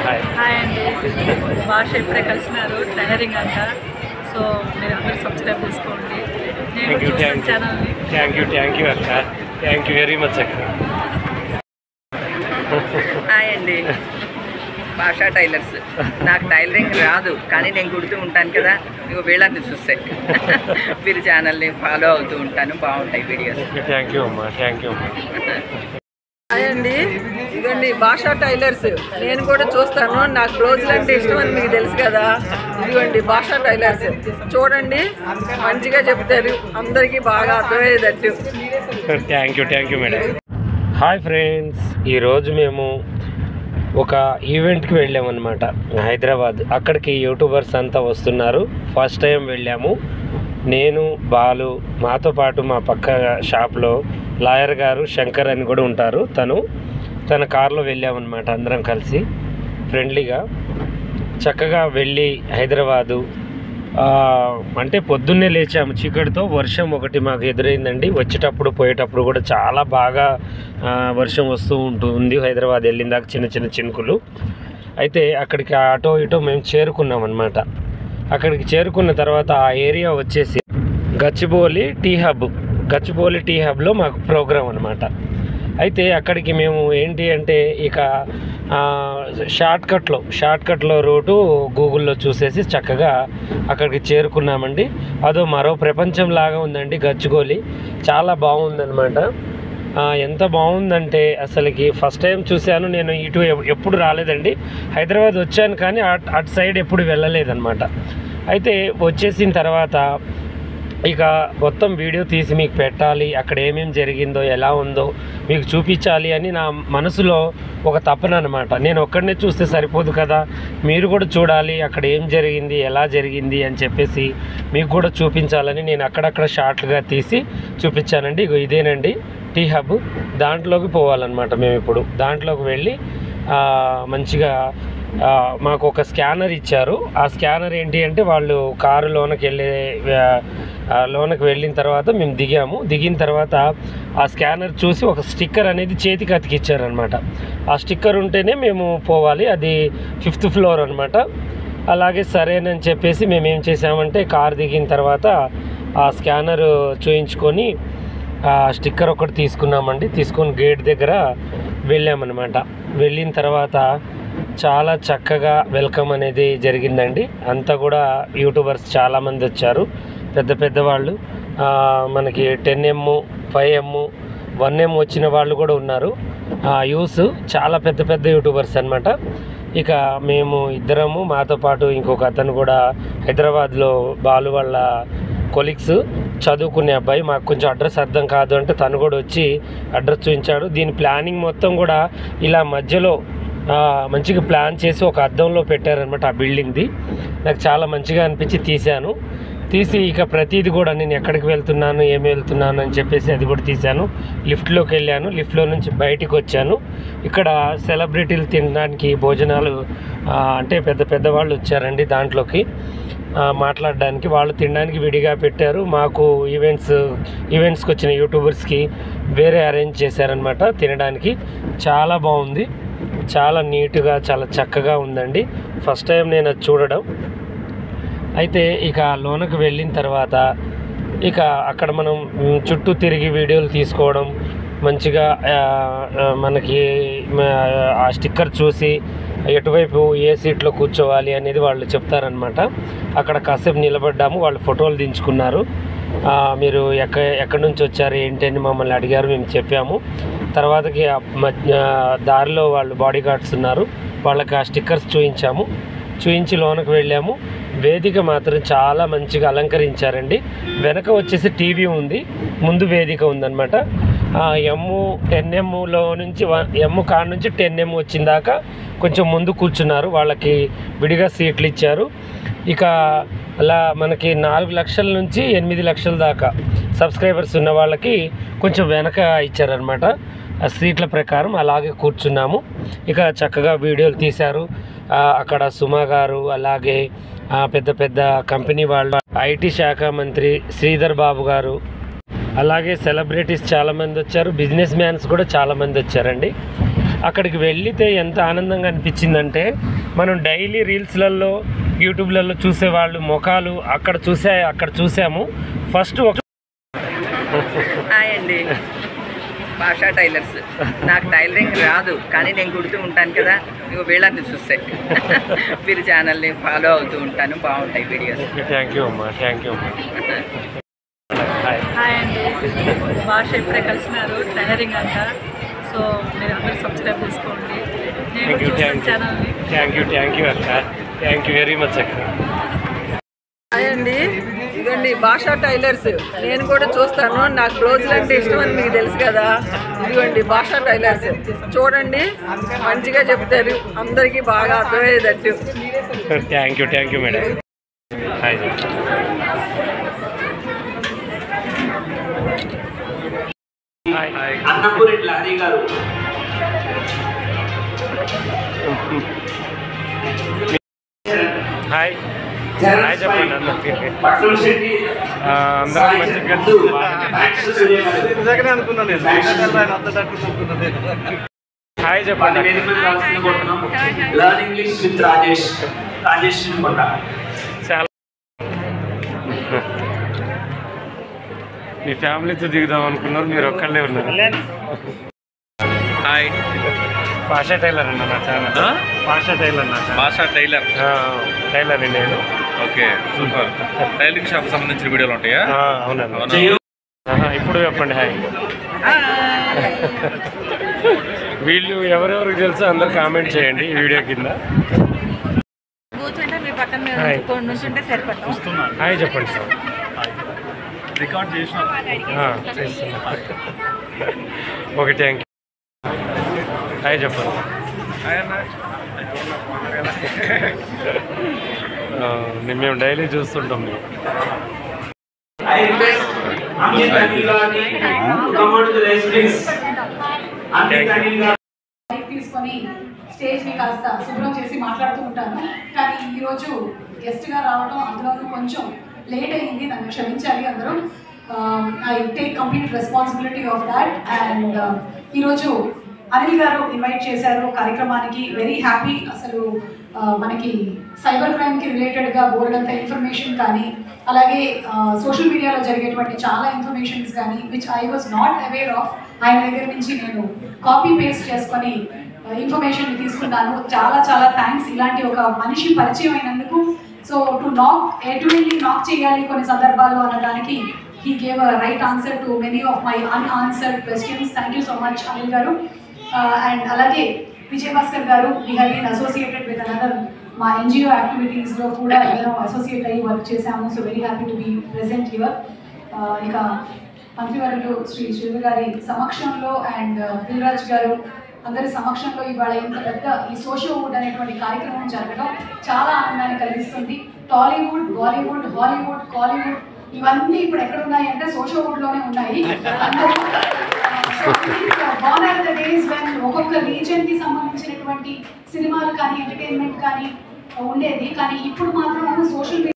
Hi hi అండి భాష ఇప్పుడే కలిసినారు ట్రైనరింగ్ అంట సో మీరు అందరూ సబ్స్క్రైబ్ చేసుకోండి నేను థ్యాంక్ యూ చూస్తాను థ్యాంక్ యూ ఛానల్ని థ్యాంక్ యూ థ్యాంక్ యూ అక్క థ్యాంక్ యూ వెరీ మచ్ అక్క హాయ్ అండి భాషా టైలర్స్ నాకు టైలరింగ్ రాదు కానీ నేను కుడుతూ ఉంటాను కదా ఇక వీళ్ళని చూస్తే మీరు ఛానల్ని ఫాలో అవుతూ ఉంటాను బాగుంటాయి వీడియోస్ థ్యాంక్ యూ అమ్మా థ్యాంక్ యూ అమ్మా హాయ్ అండి ఇదండి భాషా టైలర్స్ నేను కూడా చూస్తాను నాకు బ్లౌజులు అంటే ఇష్టం అని మీకు తెలుసు కదా ఇదిగోండి భాషా టైలర్స్ చూడండి మంచిగా చెప్తారు అందరికీ బాగా అర్థమయ్యేటట్టు thank you thank you madam hi friends ఈరోజు మేము ఒక ఈవెంట్కి వెళ్ళామన్నమాట హైదరాబాద్ అక్కడికి యూట్యూబర్స్ అంతా వస్తున్నారు ఫస్ట్ టైం వెళ్ళాము నేను బాలు మాతో పాటు మా పక్క షాప్లో లాయర్ గారు శంకర్ అని కూడా ఉంటారు తను తన కార్లో వెళ్ళామన్నమాట అందరం కలిసి ఫ్రెండ్లీగా చక్కగా వెళ్ళి హైదరాబాదు ఆ, అంటే పొద్దున్నే లేచాము చీకటితో వర్షం ఒకటి మాకు ఎదురైందండి వచ్చేటప్పుడు పోయేటప్పుడు కూడా చాలా బాగా ఆ, వర్షం వస్తూ ఉంటుంది హైదరాబాద్ వెళ్ళిన దాకా చిన్న చిన్న చినుకులు అయితే అక్కడికి అటో ఇటో మేము చేరుకున్నాం అనమాట అక్కడికి చేరుకున్న తర్వాత ఆ ఏరియా వచ్చేసి Gachibowli T Hub Gachibowli T హబ్లో మాకు ప్రోగ్రాం అనమాట అయితే అక్కడికి మేము ఏంటి అంటే ఇక షార్ట్ కట్లో షార్ట్ కట్లో రూటు గూగుల్లో చూసేసి చక్కగా అక్కడికి చేరుకున్నామండి అదో మరో ప్రపంచం లాగా ఉందండి గచ్చిగోలి చాలా బాగుందన్నమాట ఆ, ఎంత బాగుందంటే అసలుకి ఫస్ట్ టైం చూశాను నేను ఇటు ఎప్- ఎప్పుడు రాలేదండి హైదరాబాద్ వచ్చాను కానీ అట్ అటు సైడ్ ఎప్పుడు వెళ్ళలేదన్నమాట అయితే వచ్చేసిన తర్వాత ఇక మొత్తం వీడియో తీసి మీకు పెట్టాలి అక్కడ ఏమేమి జరిగిందో ఎలా ఉందో మీకు చూపించాలి అని నా మనసులో ఒక తపన అనమాట నేను ఒక్కడనే చూస్తే సరిపోదు కదా మీరు కూడా చూడాలి అక్కడ ఏం జరిగింది ఎలా జరిగింది అని చెప్పేసి మీకు కూడా చూపించాలని నేను అక్కడక్కడ షార్ట్లుగా తీసి చూపించానండి ఇగో ఇదేనండి టీ హబ్ దాంట్లోకి పోవాలన్నమాట మేము ఇప్పుడు దాంట్లోకి వెళ్ళి ఆ, మంచిగా ఆ, మాకు ఒక స్కానర్ ఇచ్చారు ఆ స్కానర్ ఏంటి అంటే వాళ్ళు కారు లోనకి వెళ్ళే ఆ, ఆ, లోనకి వెళ్ళిన తర్వాత మేము దిగాము దిగిన తర్వాత ఆ స్కానర్ చూసి ఒక స్టిక్కర్ అనేది చేతికి అతికిచ్చారనమాట ఆ స్టిక్కర్ ఉంటేనే మేము పోవాలి అది ఫిఫ్త్ ఫ్లోర్ అనమాట అలాగే సరేనని చెప్పేసి మేము ఏం చేసామంటే కార్ దిగిన తర్వాత ఆ స్కానర్ చూయించుకొని ఆ స్టిక్కర్ ఒకటి తీసుకున్నామండి తీసుకొని గేట్ దగ్గర వెళ్ళామన్నమాట వెళ్ళిన తర్వాత చాలా చక్కగా వెల్కమ్ అనేది జరిగిందండి అంతా కూడా యూట్యూబర్స్ చాలామంది వచ్చారు పెద్ద పెద్ద వాళ్ళు ఆ, మనకి ten M five M one M వచ్చిన వాళ్ళు కూడా ఉన్నారు యూస్ చాలా పెద్ద పెద్ద యూట్యూబర్స్ అన్నమాట ఇక మేము ఇద్దరము మాతో పాటు ఇంకొక అతను కూడా హైదరాబాద్లో బాలు వాళ్ళ కొలీగ్స్ చదువుకునే అబ్బాయి మాకు కొంచెం అడ్రస్ అర్థం కాదు అంటే తను కూడా వచ్చి అడ్రస్ చూపించాడు దీని ప్లానింగ్ మొత్తం కూడా ఇలా మధ్యలో ఆ, మంచిగా ప్లాన్ చేసి ఒక అద్దంలో పెట్టారనమాట ఆ బిల్డింగ్ది నాకు చాలా మంచిగా అనిపించి తీశాను తీసి ఇక ప్రతిదీ కూడా నేను ఎక్కడికి వెళ్తున్నాను ఏమి వెళ్తున్నాను అని చెప్పేసి అది కూడా తీశాను లిఫ్ట్లోకి వెళ్ళాను లిఫ్ట్లో నుంచి బయటికి వచ్చాను ఇక్కడ సెలబ్రిటీలు తినడానికి భోజనాలు ఆ, అంటే పెద్ద పెద్ద వాళ్ళు వచ్చారండి దాంట్లోకి ఆ, మాట్లాడడానికి వాళ్ళు తినడానికి విడిగా పెట్టారు మాకు ఈవెంట్స్ ఈవెంట్స్కి వచ్చిన యూట్యూబర్స్కి వేరే అరేంజ్ చేశారనమాట తినడానికి చాలా బాగుంది చాలా నీట్గా చాలా చక్కగా ఉందండి ఫస్ట్ టైం నేను అది చూడడం అయితే ఇక లోనకి వెళ్ళిన తర్వాత ఇక అక్కడ మనం మ్, చుట్టూ తిరిగి వీడియోలు తీసుకోవడం మంచిగా ఆ, ఆ, మనకి మ, ఆ స్టిక్కర్ చూసి ఎటువైపు ఏ సీట్లో కూర్చోవాలి అనేది వాళ్ళు చెప్తారనమాట అక్కడ కాసేపు నిలబడ్డాము వాళ్ళు ఫోటోలు దించుకున్నారు ఆ, మీరు ఎక్క ఎక్కడి నుంచి వచ్చారు ఏంటి అని మమ్మల్ని అడిగారు మేము చెప్పాము తర్వాతకి ఆ మధ్య దారిలో వాళ్ళు బాడీ గార్డ్స్ ఉన్నారు వాళ్ళకి ఆ స్టిక్కర్స్ చూపించాము చూయించి లోనకు వెళ్ళాము వేదిక మాత్రం చాలా మంచిగా అలంకరించారండి వెనక వచ్చేసి టీవీ ఉంది ముందు వేదిక ఉందన్నమాట ఎమ్ము టెన్ ఎమ్ములో నుంచి ఎమ్ము కాడ నుంచి టెన్ ఎమ్ వచ్చిన దాకా కొంచెం ముందు కూర్చున్నారు వాళ్ళకి విడిగా సీట్లు ఇచ్చారు ఇక అలా మనకి నాలుగు లక్షల నుంచి ఎనిమిది లక్షల దాకా సబ్స్క్రైబర్స్ ఉన్న వాళ్ళకి కొంచెం వెనక ఇచ్చారనమాట ఆ సీట్ల ప్రకారం అలాగే కూర్చున్నాము ఇక చక్కగా వీడియోలు తీశారు ఆ, అక్కడ సుమా గారు అలాగే ఆ, పెద్ద పెద్ద కంపెనీ వాళ్ళు ఐటీ శాఖ మంత్రి శ్రీధర్ బాబు గారు అలాగే సెలబ్రిటీస్ చాలామంది వచ్చారు బిజినెస్ మ్యాన్స్ కూడా చాలామంది వచ్చారండి అక్కడికి వెళ్లితే ఎంత ఆనందంగా అనిపించిందంటే మనం డైలీ రీల్స్లలో యూట్యూబ్లలో చూసేవాళ్ళు ముఖాలు అక్కడ చూసే అక్కడ చూసాము ఫస్ట్ ఒక హాయ్ అండి భాషా టైలర్స్ నాకు టైలరింగ్ రాదు కానీ నేను కుడుతూ ఉంటాను కదా ఇక వీళ్ళని చూస్తే మీరు ఛానల్ని ఫాలో అవుతూ ఉంటాను బాగుంటాయి వీడియోస్ థ్యాంక్ యూ అమ్మా థ్యాంక్ యూ అమ్మా హాయ్ హాయ్ అండి భాష ఇప్పుడే కలిసినారు ట్రైనరింగ్ అంట సో మీరు అందరూ సబ్స్క్రైబ్ చేసుకోండి నేను థ్యాంక్ యూ చూస్తాను థ్యాంక్ యూ ఛానల్ని థ్యాంక్ యూ థ్యాంక్ యూ అక్క థ్యాంక్ యూ వెరీ మచ్ అక్క హాయ్ అండి ఇదండి భాషా టైలర్స్ నేను కూడా చూస్తాను నాకు బ్లౌజులు అంటే ఇష్టం అని మీకు తెలుసు కదా ఇదిగోండి భాషా టైలర్స్ చూడండి మంచిగా చెప్తారు అందరికీ బాగా అర్థమయ్యేటట్టు thank you thank you madam hi hi Annapuri Lari గారు హాయ్ హాయ్ చెప్పండి అందరికీ పట్నం శెట్టి ఆ, అందరం మంచిగా కలిసి మ్యాక్స్ సూర్య గారు హాయ్ వాళ్ళ చెప్పండి వేదిక మీద రావాల్సింది కోరుతున్నాం learn English with Rajesh Rajesh Konda చాలా మీ ఫ్యామిలీతో దిగుదాం అనుకున్నారు మీరు ఒక్కళ్ళే ఉన్నారు హాయ్ భాషా టైలర్ అన్న నా ఛానల్ ఆ? భాషా టైలర్ నా ఛానల్ భాషా టైలర్ ఆ, టైలర్ అండి నేను ఓకే సూపర్ టైలరింగ్ షాప్ సంబంధించిన వీడియోలు ఉంటాయా ఆ, అవునండి అవునా? ఆహా, ఇప్పుడు చెప్పండి హాయ్ వీళ్ళు ఎవరెవరికి తెలుసో అందరు కామెంట్ చేయండి ఈ వీడియో కింద కూర్చుంటే మీ పక్కన మీరు హాయ్. నుంచుకో- నుంచుంటే సరిపడతాం హాయ్ చెప్పండి సార్ రికార్డ్ చేసిన ఆ, చేస్తున్నా. ఓకే థ్యాంక్ యూ హాయ్ చెప్పండి ఆ, మేము డైలీ చూస్తుంటాం మేము ఐ రిక్వెస్ట్ అమిత్ అనిల్ గారిని come on to rise please Amit Anil గారు మైక్ తీసుకొని స్టేజ్ ని కాస్త శుభ్రం చేసి మాట్లాడుతూ ఉంటాను కానీ ఈరోజు గెస్ట్ గా రావడం అందులోనూ కొంచెం లేట్ అయింది నన్ను క్షమించాలి అందరూ I take complete responsibility of that and ఈరోజు అనిల్ గారు ఇన్వైట్ చేశారు కార్యక్రమానికి వెరీ హ్యాపీ అసలు ఆ, మనకి సైబర్ క్రైమ్కి రిలేటెడ్గా బోల్డ్ అంత ఇన్ఫర్మేషన్ కానీ అలాగే సోషల్ మీడియాలో జరిగేటువంటి చాలా ఇన్ఫర్మేషన్స్ కానీ which I was not aware of ఆయన దగ్గర నుంచి నేను కాపీ పేస్ట్ చేసుకొని ఇన్ఫర్మేషన్ తీసుకున్నాను చాలా చాలా థ్యాంక్స్ ఇలాంటి ఒక మనిషి పరిచయం అయినందుకు సో టు నాక్ ఎటువంటి నాక్ చేయాలి కొన్ని సందర్భాల్లో అన్నదానికి he gave a right answer to many of my unanswered questions thank you so much Anil గారు అండ్ అలాగే విజయ్ భాస్కర్ గారు we have been associated with another మా ఎన్జిఓ యాక్టివిటీస్లో కూడా నేను అసోసియేట్ అయ్యి వర్క్ చేశాము so very happy to be present here ఇక మంత్రివర్యులు శ్రీ శ్రీధర్ గారి సమక్షంలో అండ్ దిల్రాజ్ గారు అందరి సమక్షంలో ఇవాళ ఇంత పెద్ద ఈ సోషల్ వుడ్ అనేటువంటి కార్యక్రమం జరగడం చాలా ఆనందాన్ని కలిగిస్తుంది టాలీవుడ్ బాలీవుడ్ హాలీవుడ్ కాలీవుడ్ ఇవన్నీ ఇప్పుడు ఎక్కడ ఉన్నాయి అంటే సోషల్ వుడ్ లోనే ఉన్నాయి అందరూ gone are the days when ఒక్కొక్క రీజన్ కి సంబంధించినటువంటి సినిమాలు కానీ ఎంటర్టైన్మెంట్ కానీ ఉండేది కానీ ఇప్పుడు మాత్రం సోషల్